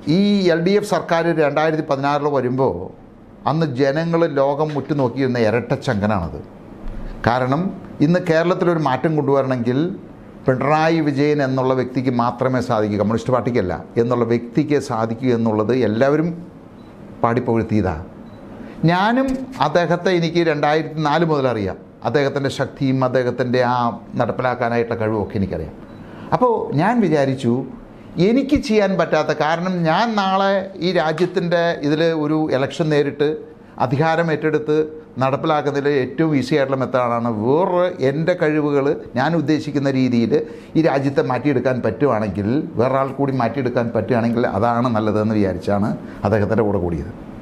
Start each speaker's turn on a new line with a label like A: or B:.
A: ഈ L D F സർക്കാർ രണ്ടായിരത്തി പതിനാറിൽ വരുമ്പോൾ അന്ന് ജനങ്ങൾ ലോകം ഉറ്റുനോക്കിയിരുന്ന ഇരട്ടച്ചങ്കനാണത് കാരണം ഇന്ന് കേരളത്തിലൊരു മാറ്റം കൊണ്ടുവരണമെങ്കിൽ പിണറായി വിജയൻ എന്നുള്ള വ്യക്തിക്ക് മാത്രമേ സാധിക്കൂ കമ്മ്യൂണിസ്റ്റ് പാർട്ടിക്കല്ല എന്നുള്ള വ്യക്തിക്ക് സാധിക്കൂ എന്നുള്ളത് എല്ലാവരും പാടിപ്പുകഴ്ത്തിയതാണ് ഞാനും അദ്ദേഹത്തെ എനിക്ക് രണ്ടായിരത്തി നാല് മുതൽ അറിയാം അദ്ദേഹത്തിൻ്റെ ശക്തിയും അദ്ദേഹത്തിൻ്റെ ആ നടപ്പിലാക്കാനായിട്ടുള്ള കഴിവൊക്കെ എനിക്കറിയാം അപ്പോൾ ഞാൻ വിചാരിച്ചു എനിക്ക് ചെയ്യാൻ പറ്റാത്ത കാരണം ഞാൻ നാളെ ഈ രാജ്യത്തിൻ്റെ ഇതിൽ ഒരു ഇലക്ഷൻ നേരിട്ട് അധികാരം ഏറ്റെടുത്ത് നടപ്പിലാക്കുന്നതിൽ ഏറ്റവും ഈസി ആയിട്ടുള്ള മെത്തേഡാണ് വേറെ എൻ്റെ കഴിവുകൾ ഞാൻ ഉദ്ദേശിക്കുന്ന രീതിയിൽ ഈ രാജ്യത്തെ മാറ്റിയെടുക്കാൻ പറ്റുവാണെങ്കിൽ വേറൊരാൾ കൂടി മാറ്റിയെടുക്കാൻ പറ്റുകയാണെങ്കിൽ അതാണ് നല്ലതെന്ന് വിചാരിച്ചാണ് അദ്ദേഹത്തിൻ്റെ കൂടെ കൂടിയത്